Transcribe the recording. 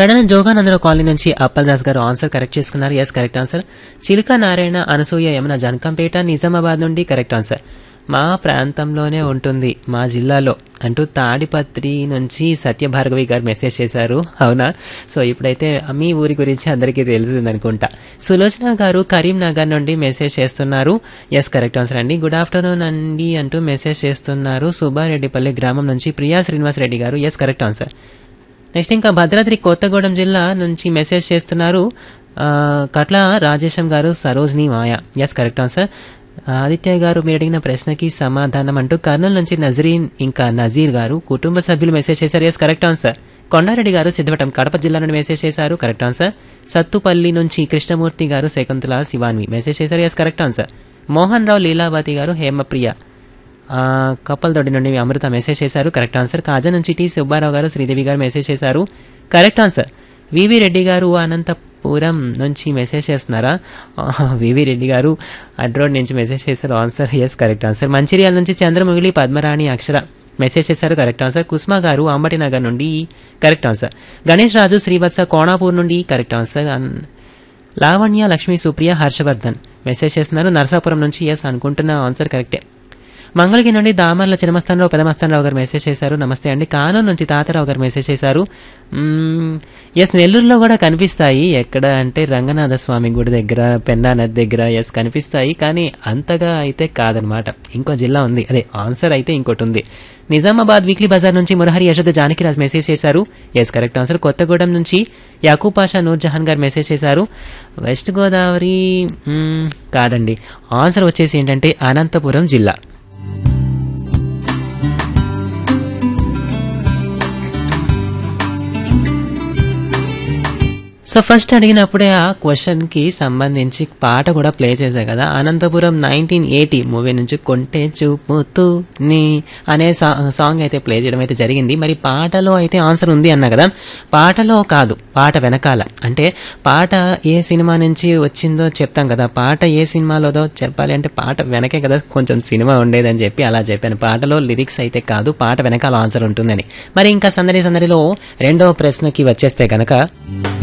Pedana Jogananda Rao colony నుంచి అప్పల్ దాస్ గారు answer correct చేసుకున్నారు yes correct answer Chiluka Narayana Anasuya Yamuna Janakampet Nizamabad నుండి కరెక్ట్ ఆన్సర్ మా ప్రాంతంలోనే ఉంటుంది మా జిల్లాలో అంటూ తాడిపత్రి నుంచి సత్యభార్గవి గారు మెసేజ్ చేశారు అవునా సో ఇప్పుడైతే మీ ఊరి గురించి అందరికీ తెలిసింది అనుకుంటా సులోచన గారు కరీంనగర్ నుండి మెసేజ్ చేస్తున్నారు ఎస్ కరెక్ట్ ఆన్సర్ అండి గుడ్ ఆఫ్టర్నూన్ అండి అంటూ మెసేజ్ చేస్తున్నారు సుబ్బారెడ్డిపల్లి గ్రామం నుంచి ప్రియా శ్రీనివాస్ రెడ్డి గారు ఎస్ కరెక్ట్ ఆన్సర్ నెక్స్ట్ ఇంకా భద్రాద్రి కొత్తగూడెం జిల్లా నుంచి మెసేజ్ చేస్తున్నారు ఆ, కట్ల రాజేశం గారు Sarojini Maya yes correct answer Aditya గారు మీరు అడిగిన ప్రశ్నకి సమాధానం అంటూ కర్నూలు నుంచి నజరీన్ ఇంకా నజీర్ గారు కుటుంబ సభ్యులు మెసేజ్ చేశారు ఎస్ కరెక్ట్ ఆన్సర్ కొండారెడ్డి గారు సిద్ధవటం కడప జిల్లా నుండి మెసేజ్ చేశారు కరెక్ట్ ఆన్సర్ సత్తుపల్లి నుంచి కృష్ణమూర్తి గారు శకుంతల శివాన్వి మెసేజ్ చేశారు yes correct answer Mohan Rao Leelavathi గారు హేమప్రియ ఆ, కప్పలతోటి నుండి అమృత మెసేజ్ చేశారు కరెక్ట్ ఆన్సర్ కాజా నుంచి టి సుబ్బారావు గారు శ్రీదేవి గారు మెసేజ్ చేశారు కరెక్ట్ ఆన్సర్ వివి రెడ్డి గారు అనంతపురం నుంచి మెసేజ్ చేస్తున్నారా ఆ, వివి రెడ్డి గారు అడ్రోడ్ నుంచి మెసేజ్ చేశారు answer yes correct answer Mancherial నుంచి చంద్రముగిలి పద్మరాణి అక్షర మెసేజ్ చేశారు కరెక్ట్ ఆన్సర్ కుస్మా గారు అంబటి నగర్ నుండి కరెక్ట్ ఆన్సర్ గణేష్ రాజు శ్రీవత్స కోణాపూర్ నుండి కరెక్ట్ ఆన్సర్ అన్- లావణ్య లక్ష్మి సుప్రియ హర్షవర్ధన్ మెసేజ్ చేస్తున్నారు నరసాపురం నుంచి ఎస్ అనుకుంటున్న ఆన్సర్ కరెక్టే మంగళగిరి నుండి దామర్ల చినమస్తానరావు పెదమస్తానరావు గారు మెసేజ్ చేశారు నమస్తే అండి కానూరు నుంచి తాతారావు గారు మెసేజ్ చేశారు ఎస్ నెల్లూరులో కూడా కనిపిస్తాయి ఎక్కడ అంటే రంగనాథ స్వామి గుడి దగ్గర పెన్నా నది దగ్గర ఎస్ కనిపిస్తాయి కానీ అంతగా అయితే కాదనమాట ఇంకో జిల్లా ఉంది అదే ఆన్సర్ అయితే ఇంకోటి ఉంది నిజామాబాద్ వీక్లీ బజార్ నుంచి మురహరి యశోద జానకిరాజ్ మెసేజ్ చేశారు ఎస్ కరెక్ట్ ఆన్సర్ కొత్తగూడెం నుంచి యాకూబ్ పాషా నూర్ జహాన్ గారు మెసేజ్ చేశారు వెస్ట్ గోదావరి మ్మ్, కాదండి ఆన్సర్ వచ్చేసి ఏంటంటే అనంతపురం జిల్లా సో ఫస్ట్ అడిగినప్పుడే ఆ క్వశ్చన్ కి సంబంధించి పాట కూడా ప్లే చేశా కదా అనంతపురం నైన్టీన్ ఎయిటీ మూవీ నుంచి కొంటే చూపుతూ నీ అనే సా- సాంగ్ అయితే ప్లే చేయడం అయితే జరిగింది మరి పాటలో అయితే ఆన్సర్ ఉంది అన్నా కదా పాటలో కాదు పాట వెనకాల అంటే పాట ఏ సినిమా నుంచి వచ్చిందో చెప్తాం కదా పాట ఏ సినిమాలోదో చెప్పాలి అంటే పాట వెనకే కదా కొంచెం సినిమా ఉండేదని చెప్పి అలా చెప్పాను పాటలో లిరిక్స్ అయితే కాదు పాట వెనకాల ఆన్సర్ ఉంటుందని మరి ఇంకా సందడి సందడిలో రెండవ ప్రశ్నకి వచ్చేస్తే కనుక